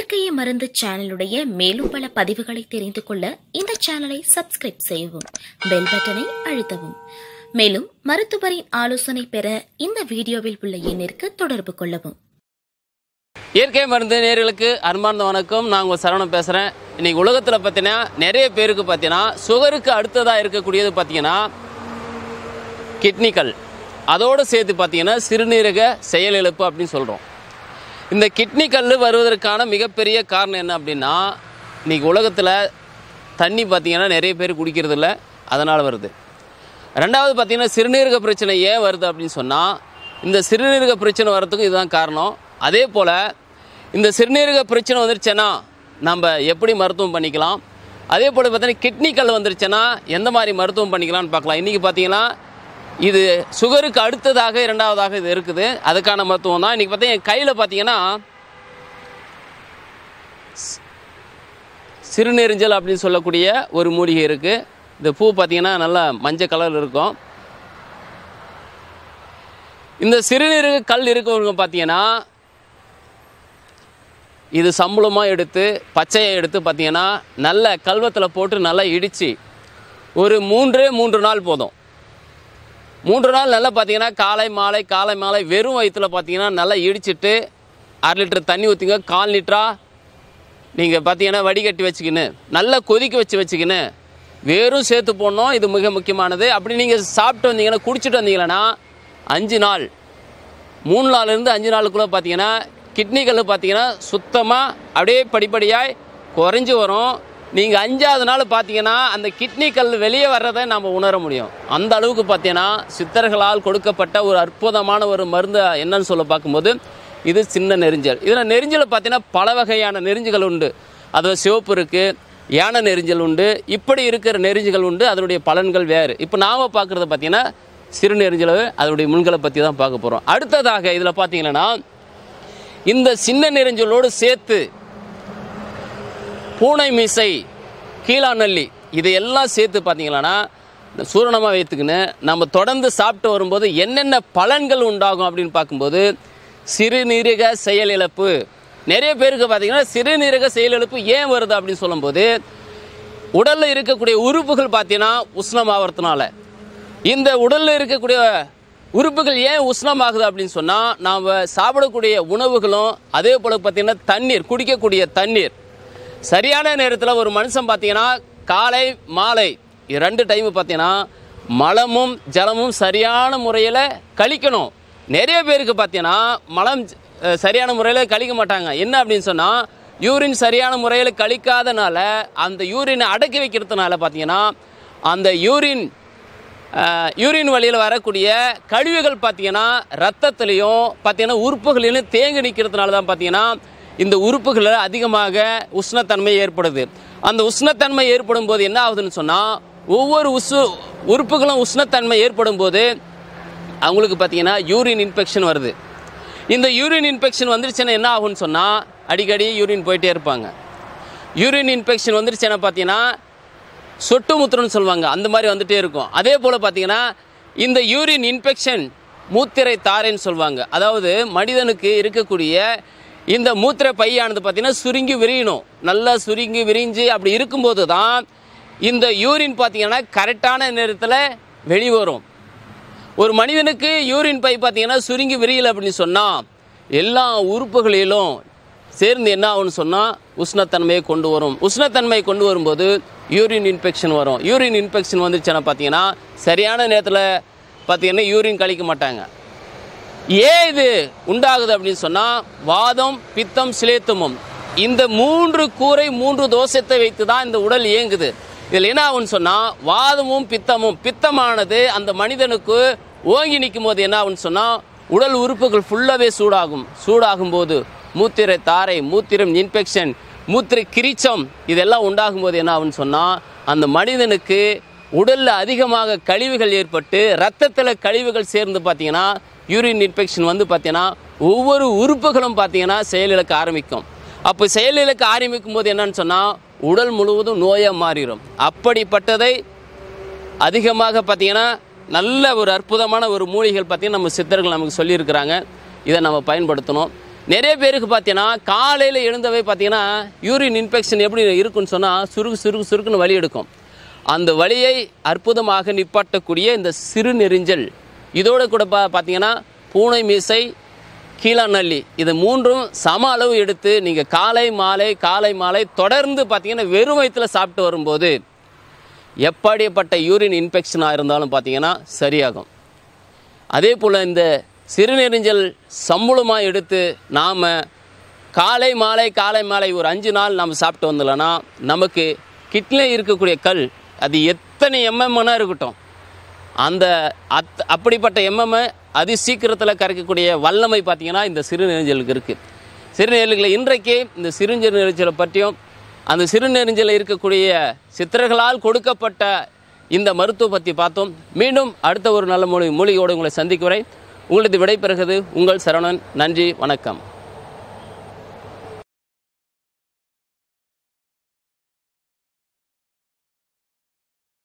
இயற்கையை மருந்து சேனலுடைய மேலும் பல பதிவுகளை தெரிந்து கொள்ள இந்த சேனலை சப்ஸ்கிரைப் செய்யவும் பெல் பட்டனை அழுத்தவும் மேலும் மருத்துவரின் ஆலோசனை பெற இந்த வீடியோவில் உள்ள எண்ணிற்கு தொடர்பு கொள்ளவும் இயற்கை மருந்து நேர்களுக்கு அன்பார்ந்த வணக்கம் நான் உங்கள் சரவணன் பேசுகிறேன் இன்னைக்கு உலகத்தில் பார்த்தீங்கன்னா நிறைய பேருக்கு பார்த்தீங்கன்னா சுகருக்கு அடுத்ததாக இருக்கக்கூடியது பார்த்தீங்கன்னா கிட்னிக்கல் அதோடு சேர்த்து பார்த்தீங்கன்னா சிறுநீரக செயலிழப்பு அப்படின்னு சொல்கிறோம் இந்த கிட்னி கல் வருவதற்கான மிகப்பெரிய காரணம் என்ன அப்படின்னா இன்னைக்கு உலகத்தில் தண்ணி பார்த்தீங்கன்னா நிறைய பேர் குடிக்கிறது இல்லை அதனால் வருது ரெண்டாவது பார்த்தீங்கன்னா சிறுநீரக பிரச்சனை ஏன் வருது அப்படின்னு சொன்னால் இந்த சிறுநீரக பிரச்சனை வர்றதுக்கும் இதுதான் காரணம் அதே போல் இந்த சிறுநீரக பிரச்சனை வந்துருச்சுன்னா நம்ம எப்படி மருத்துவம் பண்ணிக்கலாம் அதே போல் பார்த்தீங்கன்னா கிட்னி கல் வந்துருச்சுன்னா எந்த மாதிரி மருத்துவம் பண்ணிக்கலாம்னு பார்க்கலாம் இன்றைக்கி பார்த்தீங்கன்னா இது சுகருக்கு அடுத்ததாக இரண்டாவதாக இது இருக்குது அதுக்கான மருத்துவம் தான் இன்றைக்கி பார்த்தீங்கன்னா என் கையில் பார்த்தீங்கன்னா சி- சிறுநெறிஞ்சல் அப்படின்னு சொல்லக்கூடிய ஒரு மூலிகை இருக்குது இந்த பூ பார்த்தீங்கன்னா நல்லா மஞ்சள் கலரில் இருக்கும் இந்த சிறுநீரக கல் இருக்கவங்க பார்த்தீங்கன்னா இது சம்பளமாக எடுத்து பச்சையை எடுத்து பார்த்தீங்கன்னா நல்ல கல்வத்தில் போட்டு நல்லா இடித்து ஒரு மூன்றே மூன்று நாள் போதும் மூன்று நாள் நல்லா பார்த்தீங்கன்னா காலை மாலை காலை மாலை வெறும் வயிற்றில் பார்த்தீங்கன்னா நல்லா இடிச்சிட்டு அரை லிட்டர் தண்ணி ஊற்றிங்க கால் லிட்டரா நீங்கள் பார்த்தீங்கன்னா வடிகட்டி வச்சுக்கின்னு நல்லா கொதிக்க வச்சு வச்சுக்கின்னு வெறும் சேர்த்து போடணும் இது மிக முக்கியமானது அப்படி நீங்கள் சாப்பிட்டு வந்தீங்கன்னா குடிச்சிட்டு வந்தீங்கன்னா அஞ்சு நாள் மூணு நாள்லேருந்து அஞ்சு நாளுக்குள்ளே பார்த்தீங்கன்னா கிட்னிகள் பார்த்தீங்கன்னா சுத்தமாக அப்படியே படிப்படியாக குறைஞ்சி வரும் நீங்கள் அஞ்சாவது நாள் பார்த்தீங்கன்னா அந்த கிட்னி கல் வெளியே வர்றதை நம்ம உணர முடியும் அந்த அளவுக்கு பார்த்தீங்கன்னா சித்தர்களால் கொடுக்கப்பட்ட ஒரு அற்புதமான ஒரு மருந்து என்னன்னு சொல்ல பார்க்கும்போது இது சின்ன நெரிஞ்சல் இதில் நெரிஞ்சல் பார்த்தீங்கன்னா பல வகையான நெரிஞ்சுகள் உண்டு அதில் சிவப்பு இருக்குது யானை நெரிஞ்சல் உண்டு இப்படி இருக்கிற நெரிஞ்சுகள் உண்டு அதனுடைய பலன்கள் வேறு இப்போ நாம் பார்க்குறது பார்த்தீங்கன்னா சிறு நெரிஞ்சல் அதனுடைய முன்களை பற்றி தான் பார்க்க போகிறோம் அடுத்ததாக இதில் பார்த்தீங்கன்னா இந்த சின்ன நெரிஞ்சலோடு சேர்த்து பூனை மீசை கீழாநல்லி இதையெல்லாம் சேர்த்து பார்த்தீங்கன்னா சூரணமாக வைத்துக்கின்னு நம்ம தொடர்ந்து சாப்பிட்டு வரும்போது என்னென்ன பலன்கள் உண்டாகும் அப்படின்னு பார்க்கும்போது சிறுநீரக செயலிழப்பு நிறைய பேருக்கு பார்த்தீங்கன்னா சிறுநீரக செயலிழப்பு ஏன் வருது அப்படின்னு சொல்லும்போது உடலில் இருக்கக்கூடிய உறுப்புகள் பார்த்தீங்கன்னா உஷ்ணமாகறதுனால இந்த உடலில் இருக்கக்கூடிய உறுப்புகள் ஏன் உஷ்ணமாகுது அப்படின்னு சொன்னால் நாம் சாப்பிடக்கூடிய உணவுகளும் அதே போல் பார்த்தீங்கன்னா தண்ணீர் குடிக்கக்கூடிய தண்ணீர் சரியான நேரத்தில் ஒரு மனுஷன் பார்த்தீங்கன்னா காலை மாலை இது ரெண்டு டைம் பார்த்தீங்கன்னா மலமும் ஜலமும் சரியான முறையில் கழிக்கணும் நிறைய பேருக்கு பார்த்தீங்கன்னா மலம் அஹ், சரியான முறையில் கழிக்க மாட்டாங்க என்ன அப்படின்னு சொன்னால் யூரின் சரியான முறையில் கழிக்காதனால அந்த யூரினை அடக்கி வைக்கிறதுனால பார்த்தீங்கன்னா அந்த யூரின் அஹ், யூரின் வழியில் வரக்கூடிய கழிவுகள் பார்த்தீங்கன்னா ரத்தத்துலேயும் பார்த்தீங்கன்னா உறுப்புகளிலும் தேங்கி நிற்கிறதுனால தான் பார்த்தீங்கன்னா இந்த உறுப்புகளில் அதிகமாக உஷ்ணத்தன்மை ஏற்படுது அந்த உஷ்ணத்தன்மை ஏற்படும் போது என்ன ஆகுதுன்னு சொன்னால் ஒவ்வொரு உசு உறுப்புகளும் உஷ்ணத்தன்மை ஏற்படும் போது அவங்களுக்கு பார்த்தீங்கன்னா யூரின் இன்ஃபெக்ஷன் வருது இந்த யூரின் இன்ஃபெக்ஷன் வந்துருச்சுன்னா என்ன ஆகும்னு சொன்னால் அடிக்கடி யூரின் போயிட்டே இருப்பாங்க யூரின் இன்ஃபெக்ஷன் வந்துருச்சுன்னா பார்த்தீங்கன்னா சொட்டு முத்திரம்னு சொல்லுவாங்க அந்த மாதிரி வந்துட்டே இருக்கும் அதே போல் பார்த்தீங்கன்னா இந்த யூரின் இன்ஃபெக்ஷன் மூத்திரை தாரைன்னு சொல்லுவாங்க அதாவது மனிதனுக்கு இருக்கக்கூடிய இந்த மூத்திரை பையானது பார்த்தீங்கன்னா சுருங்கி விரியணும் நல்லா சுருங்கி விரிஞ்சு அப்படி இருக்கும்போது தான் இந்த யூரின் பார்த்தீங்கன்னா கரெக்டான நேரத்தில் வெளிவரும் ஒரு மனிதனுக்கு யூரின் பை பார்த்தீங்கன்னா சுருங்கி விரியல அப்படின்னு சொன்னால் எல்லா உறுப்புகளிலும் சேர்ந்து என்ன ஆகும்னு சொன்னால் உஷ்ணத்தன்மையை கொண்டு வரும் உஷ்ணத்தன்மையை கொண்டு வரும்போது யூரின் இன்ஃபெக்ஷன் வரும் யூரின் இன்ஃபெக்ஷன் வந்துச்சுன்னா பார்த்தீங்கன்னா சரியான நேரத்தில் பார்த்தீங்கன்னா யூரின் கழிக்க மாட்டாங்க ஏன் இது உண்டாகுது அப்படின்னு சொன்னால் வாதம் பித்தம் சிலேத்துமம் இந்த மூன்று கூரை மூன்று தோஷத்தை வைத்து தான் இந்த உடல் இயங்குது இதில் என்ன ஆகும்னு சொன்னால் வாதமும் பித்தமும் பித்தமானது அந்த மனிதனுக்கு ஓங்கி நிற்கும் போது என்ன ஆகும்னு சொன்னால் உடல் உறுப்புகள் ஃபுல்லாகவே சூடாகும் சூடாகும் போது மூத்திரை தாரை மூத்திரம் இன்ஃபெக்ஷன் மூத்திரை கிரிச்சம் இதெல்லாம் உண்டாகும் போது என்ன ஆகும்னு சொன்னால் அந்த மனிதனுக்கு உடலில் அதிகமாக கழிவுகள் ஏற்பட்டு ரத்தத்தில் கழிவுகள் சேர்ந்து பார்த்தீங்கன்னா யூரின் இன்ஃபெக்ஷன் வந்து பார்த்தீங்கன்னா ஒவ்வொரு உறுப்புகளும் பார்த்தீங்கன்னா செயலிழக்க ஆரம்பிக்கும் அப்போ செயலிழக்க ஆரம்பிக்கும் போது என்னன்னு சொன்னால் உடல் முழுவதும் நோயாக மாறிடும் அப்படிப்பட்டதை அதிகமாக பார்த்தீங்கன்னா நல்ல ஒரு அற்புதமான ஒரு மூலிகைகள் பார்த்தீங்கன்னா நம்ம சித்தர்கள் நமக்கு சொல்லியிருக்கிறாங்க இதை நம்ம பயன்படுத்தணும் நிறைய பேருக்கு பார்த்தீங்கன்னா காலையில் எழுந்தவே பார்த்தீங்கன்னா யூரின் இன்ஃபெக்ஷன் எப்படி இருக்குன்னு சொன்னால் சுருக்கு சுருக்கு சுருக்குன்னு வலி எடுக்கும் அந்த வலியை அற்புதமாக நிப்பாட்டக்கூடிய இந்த சிறு நெறிஞ்சல் இதோட கூட பா பார்த்தீங்கன்னா பூனை மீசை கீழாநல்லி இது மூன்றும் சம அளவு எடுத்து நீங்கள் காலை மாலை காலை மாலை தொடர்ந்து பார்த்தீங்கன்னா வெறும் வயிற்றில் சாப்பிட்டு வரும்போது எப்படிப்பட்ட யூரின் இன்ஃபெக்ஷனாக இருந்தாலும் பார்த்தீங்கன்னா சரியாகும் அதே போல் இந்த சிறுநெறிஞ்சல் சம்பளமாக எடுத்து நாம் காலை மாலை காலை மாலை ஒரு அஞ்சு நாள் நம்ம சாப்பிட்டு வந்துடலன்னா நமக்கு கிட்னியில் இருக்கக்கூடிய கல் அது எத்தனை எம்எம்னா இருக்கட்டும் அந்த அத் அப்படிப்பட்ட எம்எம் அதி சீக்கிரத்தில் கரைக்கக்கூடிய வல்லமை பார்த்தீங்கன்னா இந்த சிறுநெறிஞ்சலுக்கு இருக்குது சிறுநெறிஞ்சல் இன்றைக்கு இந்த சிறுநெறிஞ்சலை பற்றியும் அந்த சிறுநெறிஞ்சலில் இருக்கக்கூடிய சித்தர்களால் கொடுக்கப்பட்ட இந்த மருத்துவம் பற்றி பார்த்தோம் மீண்டும் அடுத்த ஒரு நல்ல மொழி மூலிகையோடு உங்களை சந்திக்கும் வரை உங்களது விடைபெறுகிறது உங்கள் சரவணன் நன்றி வணக்கம்